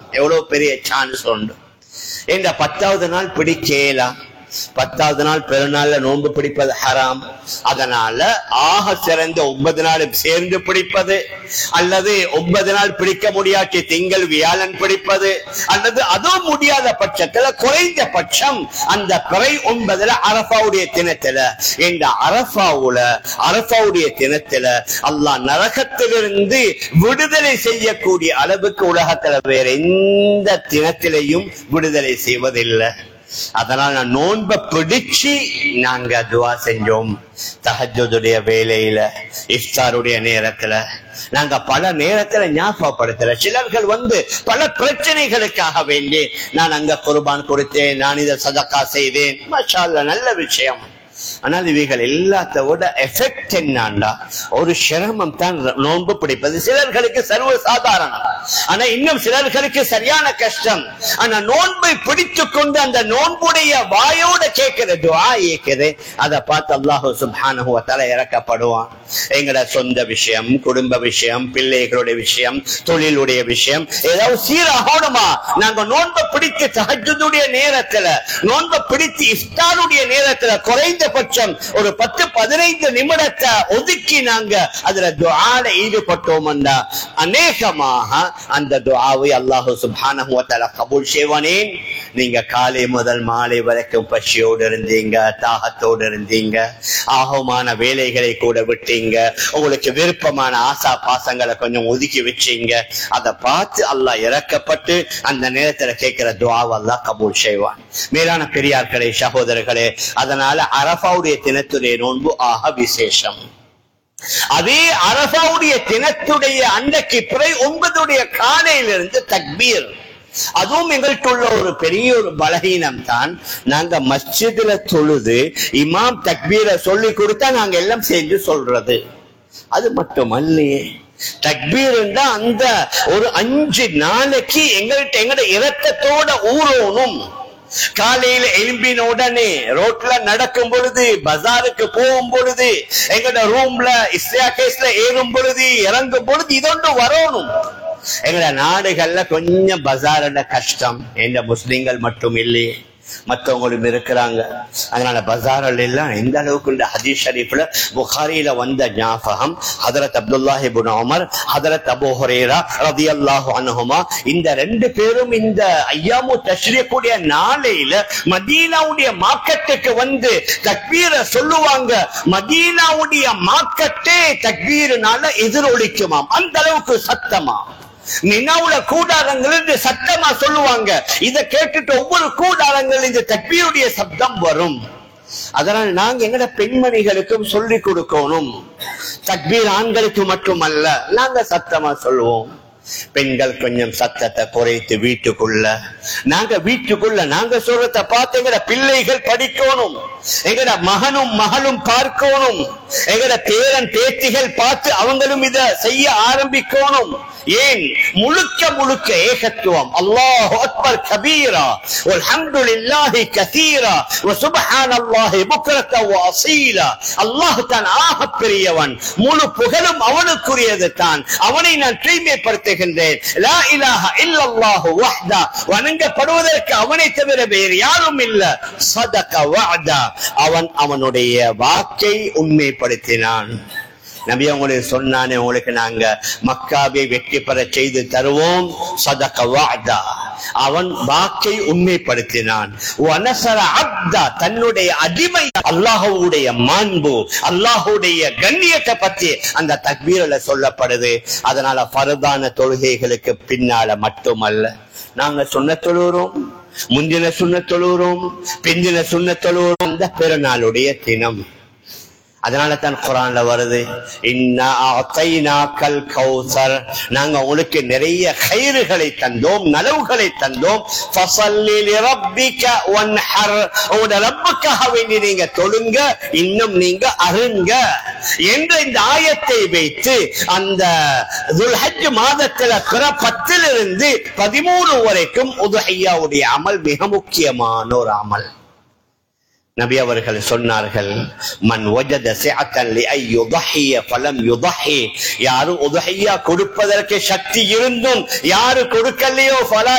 எவ்வளவு பெரிய சான்ஸ் உண்டு இந்த பத்தாவது நாள் பிடிக்கலாம் பத்தாவது நாள் பெருநாள்ல நோன்பு பிடிப்பது ஹராம் அதனால ஆக சிறந்த ஒன்பது நாள் சேர்ந்து பிடிப்பது அல்லது ஒன்பது நாள் பிடிக்க முடியாட்டி திங்கள் வியாழன் பிடிப்பது அல்லது அதுவும் முடியாத பட்சத்துல குறைந்த பட்சம் அந்த பிறை ஒன்பதுல அரபாவுடைய தினத்துல இந்த அரபாவுல அரபாவுடைய தினத்துல அல்லாஹ் நரகத்திலிருந்து விடுதலை செய்யக்கூடிய அளவுக்கு உலகத்துல வேற எந்த தினத்திலையும் விடுதலை செய்வதில்லை அதனால நான் நோன்பை பிடிச்சு நாங்க துவா செஞ்சோம் தஹஜுடைய வேலையில இஃப்தாருடைய நேரத்துல நாங்க பல நேரத்துல ஞாபகப்படுத்தல சிலர்கள் வந்து பல பிரச்சனைகளுக்காக வேண்டி நான் அங்க குர்பான் கொடுத்தேன் நான் இதை சதக்கா செய்தேன் மஷா அல்லாஹ், நல்ல விஷயம் ஆனால் இவைகள் எல்லாத்த விட எஃபெக்ட் என்னாண்டா ஒரு சிரமம் தான் நோன்பு பிடிப்பது சிலர்களுக்கு சர்வ சாதாரணம் ஆனா இன்னும் சிலர்களுக்கு சரியான கஷ்டம் ஆனா நோன்பை பிடித்து கொண்டு அந்த நோன்புடைய வாயோட கேட்கிற துவா ஏக்குது அதை பார்த்து அல்லாஹு சுப்ஹானஹு வ தஆலா இறக்கப்படுவான் எங்கட சொந்த விஷயம் குடும்ப விஷயம் பிள்ளைகளுடைய விஷயம் தொழிலுடைய விஷயம் ஏதாவது சீராகணுமா நாங்க நோன்பை பிடித்து தஹஜ்ஜுடைய நேரத்துல நோன்பை பிடித்து இஃப்தாருடைய நேரத்துல குறைந்தபட்சம் ஒரு பத்து பதினைந்து நிமிடத்தை ஒதுக்கி நாங்க அதுல துஆல ஈடுபட்டோம்னா அநேகமாக அந்த துஆவை அல்லாஹு சுப்ஹானஹு வ தஆலா கபூல் செய்வானேன் நீங்க காலை முதல் மாலை வரைக்கும் பசியோடு இருந்தீங்க தாகத்தோடு இருந்தீங்க ஆகமான வேலைகளை கூட விட்டீங்க உங்களுக்கு விருப்பமான ஆசா பாசங்களை கொஞ்சம் ஒதுக்கி வச்சீங்க அதை பார்த்து அல்லாஹ் இறக்கப்பட்டு அந்த நேரத்துல கேட்கிற துவாவை அல்லாஹ் கபூல் செய்வான் மேலான பெரியார்களே சகோதரர்களே அதனால அரபாவுடைய தினத்துடைய நோன்பு ஆக விசேஷம் அதே அரபாவுடைய தினத்துடைய அன்றைக்கு பிறை ஒன்பதுடைய காலையிலிருந்து தக்பீர் அதுவும் எங்கள்கிட்ட உள்ள ஒரு பெரிய ஒரு பலகீனம் தான் நாங்க மஸ்ஜிதுல தொழுது இமாம் தக்பீரை சொல்லி கொடுத்தா நாங்க எல்லாம் சேர்ந்து சொல்றது அது மட்டுமல்லையே தக்பீர் அந்த ஒரு அஞ்சு நாளைக்கு எங்கள்கிட்ட எங்கட இரத்தத்தோட ஊறணும் காலையில எழும்பின உடனே ரோட்ல நடக்கும் பொழுது பஜாருக்கு போகும் பொழுது எங்கட ரூம்ல இஸ்யா கேஸ்ல ஏறும் பொழுது இறங்கும் பொழுது இதொன்று வரணும் எங்கட நாடுகள்ல கொஞ்சம் பஜார்ல கஷ்டம் எந்த முஸ்லிம்கள் மட்டும் இல்லையே மற்றவங்களும் இருக்கிறாங்க அதனால பஜாரில் எல்லாம் எந்த அளவுக்கு இந்த ஹதீஸ் ஷரீஃப்ல புகாரியில வந்த ஞாபகம் ஹதரத் அப்துல்லாஹி இப்னு உமர் ஹதரத் அபூ ஹுரைரா ரலியல்லாஹு அன்ஹுமா இந்த ரெண்டு பேரும் இந்த ஐயாமு தஷ்ரீக்குடைய நாளையில மதீனாவுடைய மார்க்கெட்டுக்கு வந்து தக்பீரை சொல்லுவாங்க மதீனாவுடைய மார்க்கெட்டே தக்பீர்னால எதிரொலிக்குமாம் அந்த அளவுக்கு சத்தமா மினாவுல கூடாரங்கள் என்று சத்தமா சொல்லுவாங்க இத கேட்டுட்டு ஒவ்வொரு கூடாரங்கள் இந்த தக்பீருடைய சப்தம் வரும் அதனால் நாங்க எங்கட பெண்மணிகளுக்கும் சொல்லி கொடுக்கணும் தக்பீர் ஆண்களுக்கு மட்டுமல்ல நாங்க சத்தமா சொல்லுவோம் பெண்கள் கொஞ்சம் சத்தத்தை குறைத்து வீட்டுக்குள்ள நாங்க வீட்டுக்குள்ள நாங்க சொல்றத பார்த்து எங்கட பிள்ளைகள் படிக்கணும் எங்கட மகனும் மகளும் பார்க்கணும் எங்கட பேரன் பேத்திகள் பார்த்து அவங்களும் இத செய்ய ஆரம்பிக்கணும் ஏன் முழுக்க முழுக்க ஏகத்துவம் அல்லாஹ் அக்பர் கபீரா வல்ஹம்துலில்லாஹி கதீரா வசுப்ஹானல்லாஹி புக்ரத வஅசீலா அல்லாஹ் தான் ஆக பெரியவன் முழு புகழும் அவனுக்குரியது தான் அவனை நான் தூய்மைப்படுத்துகின்றேன் லா இலாஹ இல்லல்லாஹு வஹ்தா வணங்கப்படுவதற்கு அவனை தவிர வேறு யாரும் இல்ல சதக வஅதா அவன் அவனுடைய வாக்கை உண்மைப்படுத்தினான் நபி அவங்களுக்கு சொன்னானே உங்களுக்கு நாங்க மக்காவை வெற்றி பெற செய்து தருவோம் சதக வாதா அவன் வாக்கை உண்மைப்படுத்தினான் வனசர அப்தா தன்னுடைய அடிமை அல்லாஹுடைய மாண்பு அல்லாஹுடைய கண்ணியத்தை பத்தி அந்த தக்பீரில் சொல்லப்படுது அதனால பரதான தொழுகைகளுக்கு பின்னால மட்டுமல்ல நாங்க சொன்ன தொழுகிறோம் முந்தின சுண்ண தொழுகிறோம் பிந்தின சுண்ண தொழுகிறோம் அந்த பெருநாளுடைய தினம் அதனால தான் குரான்ல வருது இன்னா அத்தைனாக்கல் கௌசர் நாங்க உங்களுக்கு நிறைய கயிறுகளை தந்தோம் நலவுகளை தந்தோம் ஃபஸல்லி லிரப்பிக வன்ஹர் உங்களோட ரப்புக்காக வேண்டி நீங்க தொழுங்க இன்னும் நீங்க அருங்க என்ற இந்த ஆயத்தை வைத்து அந்த துல்ஹஜ் மாதத்துல பிற பத்திலிருந்து பதிமூணு வரைக்கும் உதுஹையாவுடைய அமல் மிக முக்கியமான ஒரு அமல் நபி அவர்கள் சொன்னார்கள் மன் வஜத சிஅத்தன் லிஐ யுضحிய ஃபலம் யுضحி யாரு உதுஹியா கொடுப்பதற்கு சக்தி இருந்தும் யாரு கொடுக்கலையோ ஃபலா